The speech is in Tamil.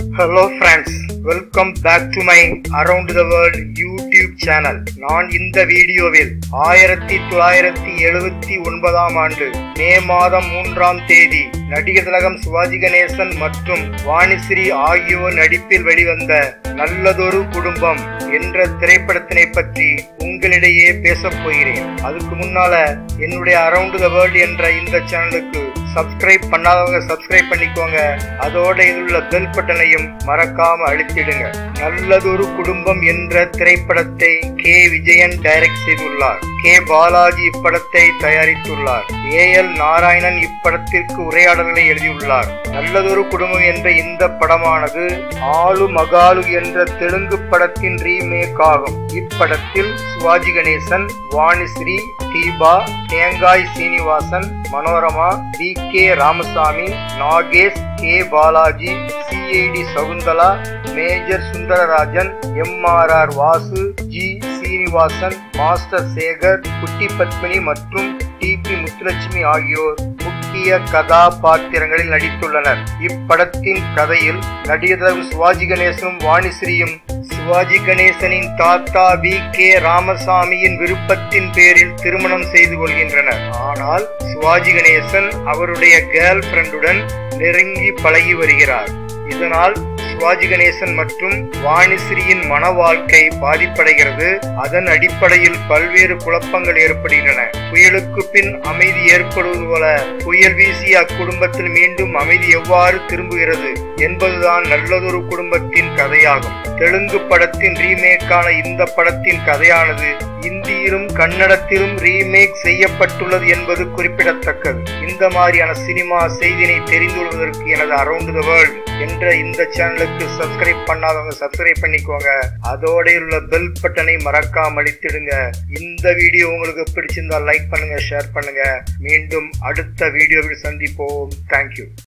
hello friends welcome back to my around the world YouTube channel நான் இந்த வீடியோவில் ஆயிரத்தி தொள்ளாயிரத்தி எழுபத்தி ஒன்பதாம் ஆண்டு மே மாதம் மூன்றாம் தேதி நடிகர் திலகம் சிவாஜி கணேசன் மற்றும் வாணிஸ்ரீ ஆகியோர் நடிப்பில் வெளிவந்த நல்லதொரு குடும்பம் என்ற திரைப்படத்தினை பற்றி உங்களிடையே பேசப் போகிறேன் அதுக்கு முன்னால என்னுடைய அரவுண்ட் த வேர்ல்ட் என்ற இந்த சேனலுக்கு சப்ஸ்கிரைப் பண்ணாதவங்க சப்ஸ்கிரைப் பண்ணிக்கோங்க அதோட இதில் பெல் பட்டனையும் மறக்காம அழுத்திடுங்க நல்லதொரு குடும்பம் என்ற திரைப்படத்தை கே விஜயன் டைரக்ட் செய்துள்ளார் கே பாலாஜி இப்படத்தை தயாரித்துள்ளார் ஏ எல் நாராயணன் இப்படத்திற்கு உரையாடல்களை எழுதியுள்ளார் நல்லதொரு குடும்பம் என்ற இந்த படமானது ஆளு மகாலு என்ற தெலுங்கு படத்தின் ரீமேக் ஆகும் இப்படத்தில் Sivaji Ganesan Vanisri Deepa Thengai Srinivasan Manorama T K Ramasamy Nagesh K Balaji CID Sakunthala major Sundararajan M R R Vasu G Srinivasan master Sekhar Kutty Padmini மற்றும் டி பி முத்துலட்சுமி ஆகியோர் முக்கிய கதாபாத்திரங்களில் நடித்துள்ளனர் இப்படத்தின் கதையில் நடிகர் சிவாஜி கணேசனும் வாணிஸ்ரீயும் சிவாஜி கணேசனின் தாத்தா வி கே ராமசாமியின் விருப்பத்தின் பேரில் திருமணம் செய்து கொள்கின்றனர் ஆனால் சிவாஜி கணேசன் அவருடைய கேர்ள் ஃபிரெண்டுடன் நெருங்கி பழகி வருகிறார் இதனால் சிவாஜி கணேசன் மற்றும் வாணிஸ்ரீயின் மன வாழ்க்கை பாதிப்படைகிறது அதன் அடிப்படையில் பல்வேறு குழப்பங்கள் ஏற்படுகின்றன புயலுக்கு பின் அமைதி ஏற்படுவது போல புயல் வீசிய அக்குடும்பத்தில் மீண்டும் அமைதி எவ்வாறு திரும்புகிறது என்பதுதான் நல்லதொரு குடும்பத்தின் கதையாகும் தெலுங்கு படத்தின் ரீமேக்கான இந்த படத்தின் கதையானது இந்தியிலும் கன்னடத்திலும் ரீமேக் செய்யப்பட்டுள்ளது என்பது குறிப்பிடத்தக்கது இந்த மாதிரியான சினிமா செய்தினை தெரிந்து கொள்வதற்கு எனது அரவுண்ட் த வேர்ல்ட் என்ற இந்த சேனலுக்கு சப்ஸ்கிரைப் பண்ணாதவங்க சப்ஸ்கிரைப் பண்ணிக்கோங்க அதோட உள்ள பெல் பட்டனை மறக்காம அளித்திடுங்க இந்த வீடியோ உங்களுக்கு பிடிச்சிருந்தா லைக் பண்ணுங்க ஷேர் பண்ணுங்க மீண்டும் அடுத்த வீடியோவில் சந்திப்போம் தேங்க்யூ